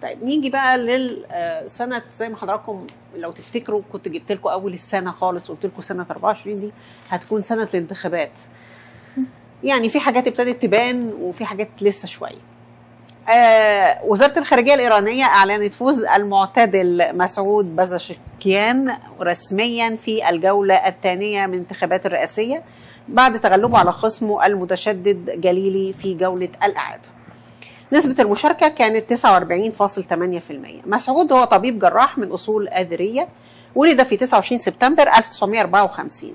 طيب نيجي بقى للسنه زي ما حضراتكم لو تفتكروا كنت جبت لكم اول السنه خالص قلت لكم سنه 24 دي هتكون سنه الانتخابات يعني في حاجات ابتدت تبان وفي حاجات لسه شويه آه وزاره الخارجيه الايرانيه اعلنت فوز المعتدل مسعود بازاشكيان رسميا في الجوله الثانيه من انتخابات الرئاسيه بعد تغلبه على خصمه المتشدد جليلي في جوله الاعاده نسبة المشاركة كانت 49.8% مسعود هو طبيب جراح من أصول آذرية ولد في 29 سبتمبر 1954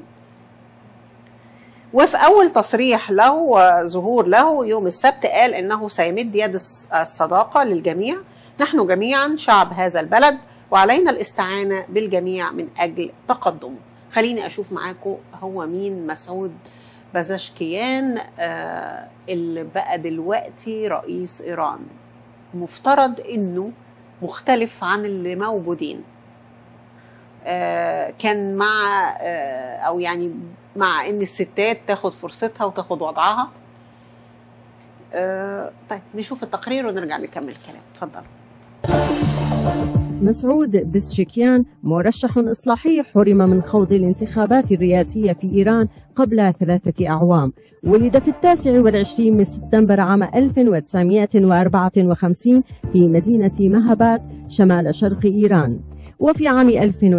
وفي أول تصريح له وظهور له يوم السبت قال إنه سيمد يد الصداقة للجميع نحن جميعا شعب هذا البلد وعلينا الاستعانة بالجميع من أجل تقدمه خليني أشوف معاكم هو مين مسعود بازاشكيان آه اللي بقى دلوقتي رئيس ايران مفترض انه مختلف عن اللي موجودين آه كان مع آه او يعني مع ان الستات تاخد فرصتها وتاخد وضعها آه طيب نشوف التقرير ونرجع نكمل الكلام اتفضل مسعود بزشكيان مرشح إصلاحي حرم من خوض الانتخابات الرئاسية في إيران قبل ثلاثة أعوام ولد في التاسع والعشرين من سبتمبر عام 1954 في مدينة مهبات شمال شرق إيران وفي عام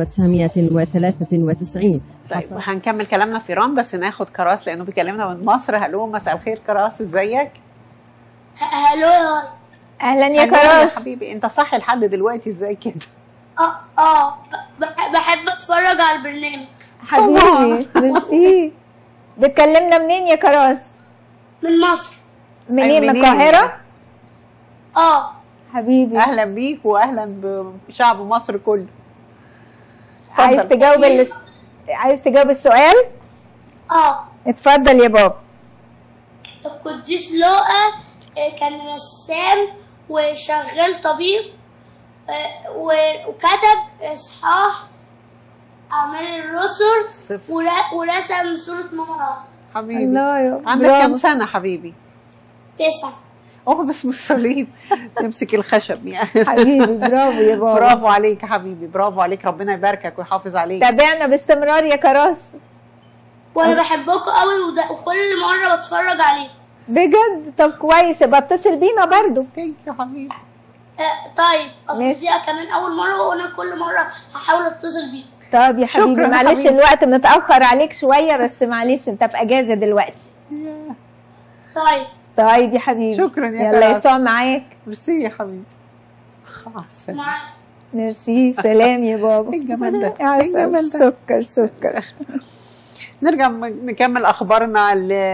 1993 طيب هنكمل كلامنا في ايران بس ناخد كراس لانه بيكلمنا من مصر هلو مساء الخير كراس ازيك هلو يا اهلا يا هلو يا كراس حبيبي انت صاحي لحد دلوقتي ازاي كده اه اه ب- بحب اتفرج على البرنامج حبيبي ميرسي بتكلمنا منين يا كراس من مصر منين من منين؟ القاهره اه حبيبي اهلا بيك واهلا بشعب مصر كله عايز اتفضل. تجاوب الس... عايز تجاوب السؤال اه اتفضل يا بابا القديس لوقا آه، كان رسام وشغال طبيب آه، و- وكتب اصحاح اعمال الرسل صفر ور- ورسم صورة ماما حبيبي الله يا عندك برافو. كام سنه حبيبي تسعة اوه باسم الصليب تمسك الخشب يعني حبيبي برافو يا بابا برافو عليك يا حبيبي برافو عليك ربنا يباركك ويحافظ عليك تابعنا باستمرار يا كراس وانا بحبكم قوي وده- وكل مرة بتفرج عليه بجد طب كويس يبقى اتصل بينا برضو ثانك يو حبيبي آه، طيب اصل ماشي. دي كمان اول مرة وانا كل مرة هحاول اتصل بيكم طب يا شكراً حبيبي يا معلش حبيبي. الوقت متأخر عليك شوية بس معلش انت في اجازة دلوقتي طيب طيب يا حبيبي شكراً يا يلا كراس. يسوع معاك ميرسي يا حبيبي خلاص مع ميرسي سلام يا بابا إيه الجمال ده؟ يا إيه الجمال ده؟ سكر سكر نرجع م- نكمل اخبارنا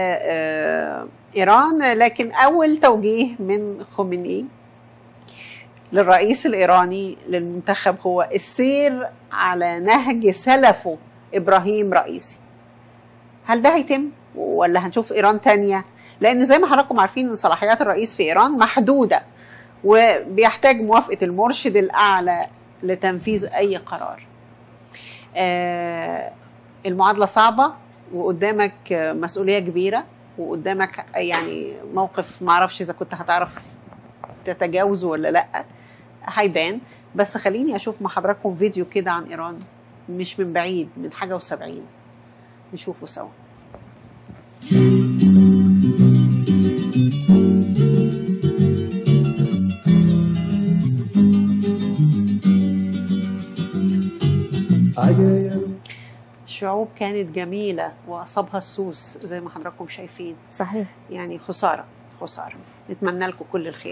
لايران لكن اول توجيه من خميني للرئيس الايراني للمنتخب هو السير على نهج سلفه ابراهيم رئيسي هل ده هيتم ولا هنشوف ايران تانية لان زي ما حضراتكم عارفين ان صلاحيات الرئيس في ايران محدوده وبيحتاج موافقه المرشد الاعلى لتنفيذ اي قرار آه المعادله صعبه وقدامك مسؤوليه كبيره وقدامك يعني موقف ما اعرفش اذا كنت هتعرف تتجاوزه ولا لا هيبان بس خليني اشوف مع حضراتكم فيديو كده عن ايران مش من بعيد من حاجه وسبعين نشوفه سوا شعوب كانت جميله واصابها السوس زي ما حضراتكم شايفين صحيح يعني خساره خساره نتمنى لكم كل الخير